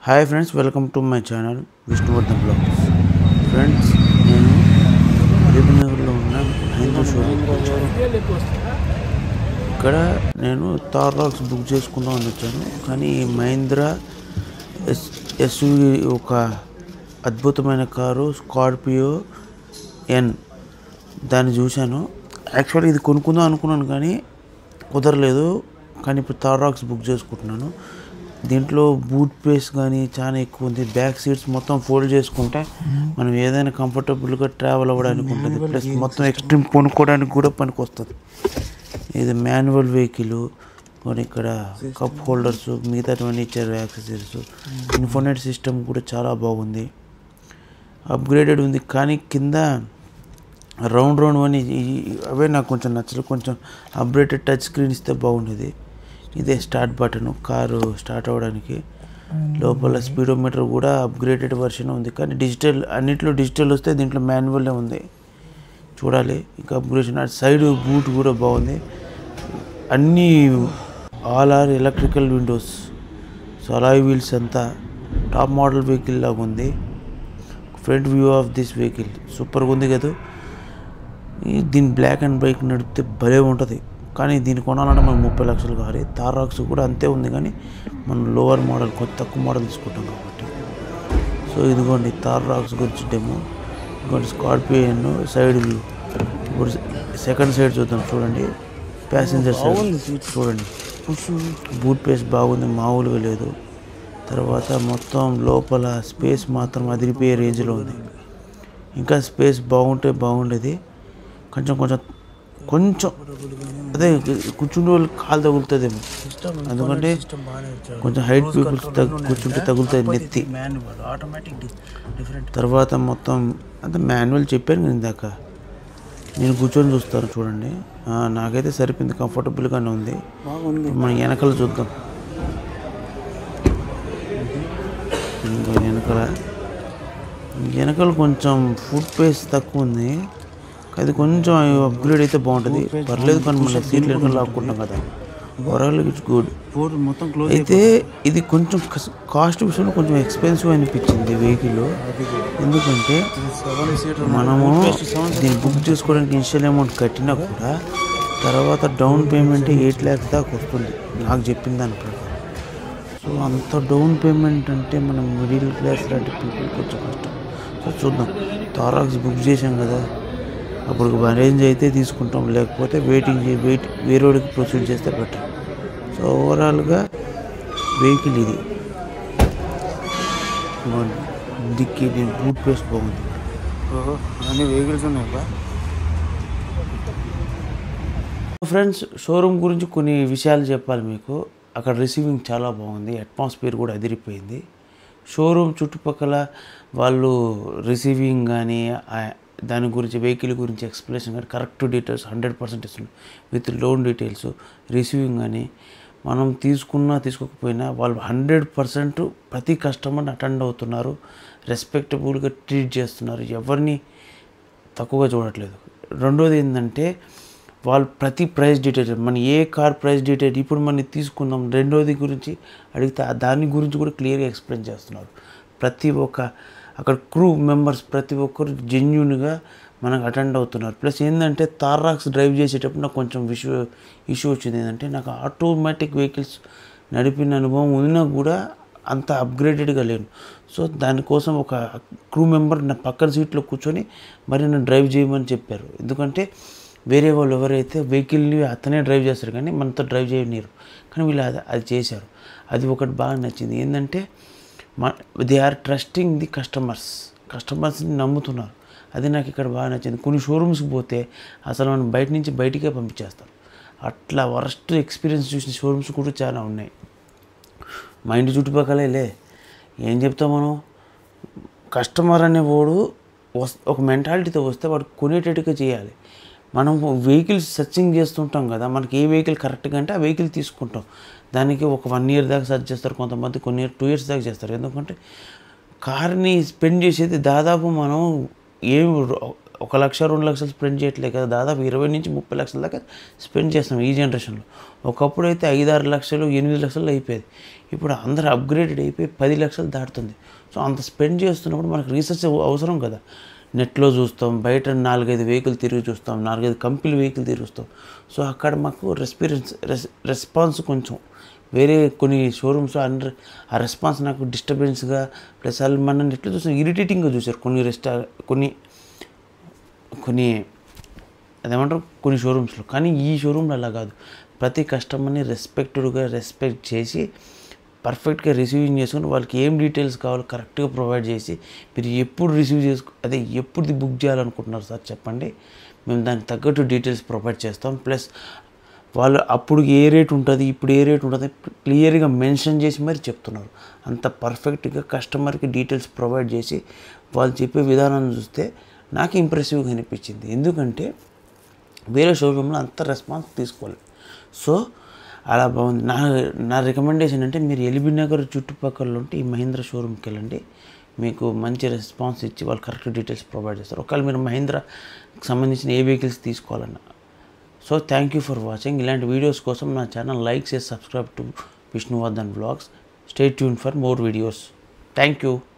Hi friends welcome to my channel Vishnuvardhan blogs friends నేను నగర్లో ఉన్న మహేంద్ర షోరూమ్ ఇక్కడ నేను థార్ రాక్స్ బుక్ చేసుకుందాం అని వచ్చాను కానీ ఈ మహేంద్ర ఎస్ ఎస్యూవి ఒక అద్భుతమైన కారు స్కార్పియో ఎన్ దాన్ని చూశాను యాక్చువల్లీ ఇది కొనుక్కుందాం అనుకున్నాను కానీ కుదరలేదు కానీ ఇప్పుడు థార్ రాక్స్ బుక్ చేసుకుంటున్నాను దీంట్లో బూట్ పేస్ కానీ చాలా ఎక్కువ ఉంది బ్యాక్ సీట్స్ మొత్తం ఫోల్డ్ చేసుకుంటే మనం ఏదైనా కంఫర్టబుల్గా ట్రావెల్ అవ్వడానికి ఉంటుంది ప్లస్ మొత్తం ఎక్స్ట్రీమ్ కొనుక్కోవడానికి కూడా పనికి వస్తుంది ఇది మాన్యువల్ వెహికల్ కొన్ని ఇక్కడ కప్ హోల్డర్స్ మిగతాటువంటి ఇచ్చారు యాక్సెసరీస్ ఇన్ఫోనెట్ సిస్టమ్ కూడా చాలా బాగుంది అప్గ్రేడెడ్ ఉంది కానీ కింద రౌండ్ రౌండ్ అని ఈ- అవే నాకు కొంచెం నచ్చలేదు కొంచెం అప్గ్రేడెడ్ టచ్ స్క్రీన్ ఇస్తే బాగుండేది ఇదే స్టార్ట్ బటన్ కారు స్టార్ట్ అవ్వడానికి లోపల స్పీడోమీటర్ కూడా అప్గ్రేడెడ్ వర్షన్ ఉంది కానీ డిజిటల్ అన్నిట్లో డిజిటల్ వస్తే దీంట్లో మాన్యువల్లే ఉంది చూడాలి ఇంకా అప్గ్రేషన్ అటు సైడ్ బూట్ కూడా బాగుంది అన్నీ all are electrical windows so alloy wheels అంతా టాప్ మోడల్ వెహికల్ లాగా ఉంది front view of this vehicle సూపర్గా ఉంది కదా ఈ దీని బ్లాక్ అండ్ బైక్ నడిపితే భలే ఉంటుంది కానీ దీన్ని కొనాలంటే మనకు ముప్పై లక్షలు కావాలి తారాక్స్ కూడా అంతే ఉంది కానీ మనం లోవర్ మోడల్ కొంచెం తక్కువ మోడల్ తీసుకుంటాం కాబట్టి సో ఇదిగోండి తార్ రాక్స్ గురించి డెమో ఇదిగోండి స్కార్పియన్ సైడ్ వ్యూ ఇప్పుడు సెకండ్ సైడ్ చూద్దాం చూడండి ప్యాసింజర్ సైడ్ చూడండి బూట్ పేస్ బాగుంది మామూలుగా లేదు తర్వాత మొత్తం లోపల స్పేస్ మాత్రం అదిరిపోయే రేంజ్లో ఉంది ఇంకా స్పేస్ బాగుంటే బాగుండేది కొంచెం కొంచెం కొంచెం అదే కూర్చుండే వాళ్ళు కాలు తగులుతుందేమో ఎందుకంటే కొంచెం హైట్ పీపుల్స్ తగ్గు కూర్చుంటే తగులుతుంది నెత్తి మాన్యువల్ ఆటోమేటిక్ డిఫరెంట్ తర్వాత మొత్తం అంత మాన్యువల్ చెప్పాను కదా ఇందాక నేను కూర్చొని చూస్తాను చూడండి ఆ, నాకైతే సరిపోయింది కంఫర్టబుల్గానే ఉంది బాగుంది మన వెనకాల చూద్దాం ఇంకో వెనకాల వెనకాల కొంచెం ఫుడ్ పేస్ తక్కువ ఉంది అది కొంచెం అప్గ్రేడ్ అయితే బాగుంటుంది పర్లేదు కానీ మళ్ళీ సీట్లు వెనకాల లాక్కుంటాం కదా ఓవరాల్ ఇట్స్ గుడ్ ఫోర్ మొత్తం క్లోజ్ అయితే ఇది కొంచెం కస్- కాస్ట్ విషయంలో కొంచెం ఎక్స్పెన్సివ్ అనిపించింది వెహికల్ ఎందుకంటే సెవెన్ సీటర్ మనము దీన్ని బుక్ చేసుకోవడానికి ఇనిషియల్ అమౌంట్ కట్టినా కూడా తర్వాత డౌన్ పేమెంట్ ఎయిట్ ల్యాక్స్ దాకా వస్తుంది నాకు చెప్పిన దాని ప్రకారం సో అంత డౌన్ పేమెంట్ అంటే మనం మిడిల్ క్లాస్ లాంటి పీపుల్ కొంచెం కష్టం సో చూద్దాం తారాక్స్ బుక్ చేసాం కదా అప్పుడు అరేంజ్ అయితే తీసుకుంటాం లేకపోతే వెయిటింగ్ చే వెయిట్ వేరే వాడికి ప్రొసీడ్ చేస్తే బెటర్ సో ఓవరాల్గా వెహికల్ ఇది ఇదిగోండి. డిక్కీ దీని బూట్ పేస్ బాగుంది అన్ని వెహికల్స్ ఉన్నాయి బా ఫ్రెండ్స్ షోరూమ్ గురించి కొన్ని విషయాలు చెప్పాలి మీకు అక్కడ రిసీవింగ్ చాలా బాగుంది అట్మాస్ఫియర్ కూడా అదిరిపోయింది షోరూమ్ చుట్టుపక్కల వాళ్ళు రిసీవింగ్ కానీ ఆ- దాని గురించి వెహికల్ గురించి ఎక్స్ప్లెనేషన్ కానీ కరెక్ట్ డీటెయిల్స్ హండ్రెడ్ పర్సెంట్ ఇస్తుంది విత్ లోన్ డీటెయిల్స్ రిసీవింగ్ కానీ మనం తీసుకున్నా తీసుకోకపోయినా వాళ్ళు హండ్రెడ్ పర్సెంట్ ప్రతి కస్టమర్ని అటెండ్ అవుతున్నారు రెస్పెక్టబుల్గా ట్రీట్ చేస్తున్నారు ఎవరిని తక్కువగా చూడట్లేదు రెండోది ఏంటంటే వాళ్ళు ప్రతి ప్రైస్ డీటెయిల్ మన ఏ కార్ ప్రైస్ డీటెయిల్ ఇప్పుడు మనం తీసుకుందాం రెండోది గురించి అడిగితే ఆ దాని గురించి కూడా క్లియర్గా ఎక్స్ప్లెయిన్ చేస్తున్నారు ప్రతి ఒక్క అక్కడ క్రూ మెంబర్స్ ప్రతి ఒక్కరు జెన్యున్గా మనకు అటెండ్ అవుతున్నారు ప్లస్ ఏంటంటే తారాక్స్ డ్రైవ్ చేసేటప్పుడు నాకు కొంచెం ఇష్యూ ఇష్యూ వచ్చింది ఏంటంటే నాకు ఆటోమేటిక్ వెహికల్స్ నడిపిన అనుభవం ఉన్నా కూడా అంత అప్గ్రేడెడ్గా లేను సో దానికోసం ఒక క్రూ మెంబర్ నా పక్కన సీట్లో కూర్చొని మరి నన్ను డ్రైవ్ చేయమని చెప్పారు ఎందుకంటే వేరే వాళ్ళు ఎవరైతే వెహికల్ని అతనే డ్రైవ్ చేస్తారు కానీ మనతో డ్రైవ్ చేయనీరు కానీ వీళ్ళు అది అది చేశారు అది ఒకటి బాగా నచ్చింది ఏంటంటే మా they are trusting the customers కస్టమర్స్ని నమ్ముతున్నారు అది నాకు ఇక్కడ బాగా నచ్చింది కొన్ని షోరూమ్స్కి పోతే అసలు మనం బయట నుంచి బయటికే పంపించేస్తారు అట్లా వరస్ట్ ఎక్స్పీరియన్స్ చూసిన షోరూమ్స్ కూడా చాలా ఉన్నాయి మా ఇంటి చుట్టుపక్కలే లే ఏం చెప్తాం మనం కస్టమర్ అనేవాడు వస్ ఒక మెంటాలిటీతో వస్తే వాడు కొనేటట్టుగా చేయాలి మనం వెహికల్స్ సర్చింగ్ చేస్తుంటాం కదా మనకి ఏ వెహికల్ కరెక్ట్గా అంటే ఆ వెహికల్ తీసుకుంటాం దానికి ఒక వన్ ఇయర్ దాకా సర్చ్ చేస్తారు కొంతమంది కొన్ని ఇయర్ టూ ఇయర్స్ దాకా చేస్తారు ఎందుకంటే కార్ని స్పెండ్ చేసేది దాదాపు మనం ఏం ఒక లక్ష రెండు లక్షలు స్పెండ్ చేయట్లేదు కదా దాదాపు ఇరవై నుంచి ముప్పై లక్షల దాకా స్పెండ్ చేస్తాం ఈ జనరేషన్లో ఒకప్పుడు అయితే ఐదు ఆరు లక్షలు ఎనిమిది లక్షలు అయిపోయేది ఇప్పుడు అందరూ అప్గ్రేడెడ్ అయిపోయి పది లక్షలు దాటుతుంది సో అంత స్పెండ్ చేస్తున్నప్పుడు మనకు రీసెర్చ్ అవసరం కదా నెట్లో చూస్తాం బయట నాలుగైదు వెహికల్ తిరిగి చూస్తాం నాలుగైదు కంపెనీ వెహికల్ తిరిగి చూస్తాం సో అక్కడ మాకు రెస్పిరెన్స్ రెస్ రెస్పాన్స్ కొంచెం వేరే కొన్ని షోరూమ్స్ అండర్ ఆ రెస్పాన్స్ నాకు డిస్టర్బెన్స్గా ప్లస్ వాళ్ళు మన నెట్లో చూసాం ఇరిటేటింగ్గా చూశారు కొన్ని రెస్టా కొన్ని కొన్ని అదేమంటారు కొన్ని షోరూమ్స్లో కానీ ఈ షోరూమ్లో అలా కాదు ప్రతి కస్టమర్ని రెస్పెక్టెడ్గా రెస్పెక్ట్ చేసి పర్ఫెక్ట్గా రిసీవింగ్ చేసుకుని వాళ్ళకి ఏం డీటెయిల్స్ కావాలో కరెక్ట్గా ప్రొవైడ్ చేసి మీరు ఎప్పుడు రిసీవ్ చేసుకో అదే ఎప్పుడు బుక్ చేయాలనుకుంటున్నారు సార్ చెప్పండి మేము దానికి తగ్గట్టు డీటెయిల్స్ ప్రొవైడ్ చేస్తాం ప్లస్ వాళ్ళు అప్పుడు ఏ రేట్ ఉంటుంది ఇప్పుడు ఏ రేట్ ఉంటుంది క్లియర్గా మెన్షన్ చేసి మరి చెప్తున్నారు అంత పర్ఫెక్ట్గా కస్టమర్కి డీటెయిల్స్ ప్రొవైడ్ చేసి వాళ్ళు చెప్పే విధానాన్ని చూస్తే నాకు ఇంప్రెసివ్గా అనిపించింది ఎందుకంటే వేరే షోరూంలో అంత రెస్పాన్స్ తీసుకోవాలి సో అలా బాగుంది నా నా రికమెండేషన్ అంటే మీరు ఎల్బీ నగర్ చుట్టుపక్కల ఉంటే ఈ మహీంద్రా షోరూమ్కి వెళ్ళండి మీకు మంచి రెస్పాన్స్ ఇచ్చి వాళ్ళు కరెక్ట్ డీటెయిల్స్ ప్రొవైడ్ చేస్తారు ఒకవేళ మీరు మహీంద్రాకి సంబంధించిన ఏ వెహికల్స్ తీసుకోవాలన్నా so thank you for watching ఇలాంటి వీడియోస్ కోసం నా ఛానల్ లైక్ చేసి subscribe to Vishnuvardhan blogs stay tune for more videos thank you